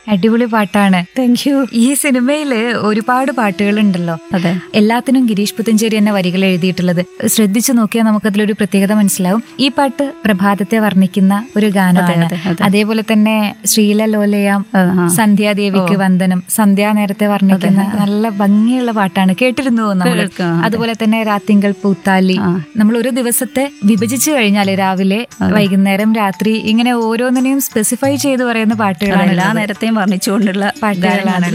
അടിപൊളി പാട്ടാണ് thank you ഈ സിനിമയില് ഒരുപാട് പാട്ടുകളുണ്ടല്ലോ അതെ എല്ലാത്തിനും ഗിരീഷ് പുത്തഞ്ചേരി എന്നെ വരികൾ എഴുതിയിട്ടുള്ളത് ശ്രദ്ധിച്ചു നോക്കിയാൽ നമുക്കതിലൊരു പ്രത്യേകത മനസ്സിലാവും ഈ പാട്ട് പ്രഭാതത്തെ വർണ്ണിക്കുന്ന ഒരു ഗാനമാണ് അതെ, അതെ. അതേപോലെ തന്നെ ശ്രീല ലോലയാം ആ, ആ. സന്ധ്യാദേവിക്ക് വന്ദനം സന്ധ്യാ നേരത്തെ വർണ്ണിക്കുന്ന നല്ല ഭംഗിയുള്ള പാട്ടാണ് കേട്ടിരുന്നു നമ്മൾ കേൾക്കാം, അതെ. അതുപോലെ തന്നെ രാത്തിങ്കൾ പൂത്താലി ആ. നമ്മൾ ഒരു ദിവസത്തെ വിഭജിച്ചു കഴിഞ്ഞാൽ രാവിലെ വൈകുന്നേരം രാത്രി ഇങ്ങനെ ഓരോന്നിനെയും സ്പെസിഫൈ ചെയ്ത് പറയുന്ന പാട്ടുകളാണ് എല്ലാ നേരത്തെയും വർണ്ണിച്ചുകൊണ്ടുള്ള പാട്ടുകളാണ്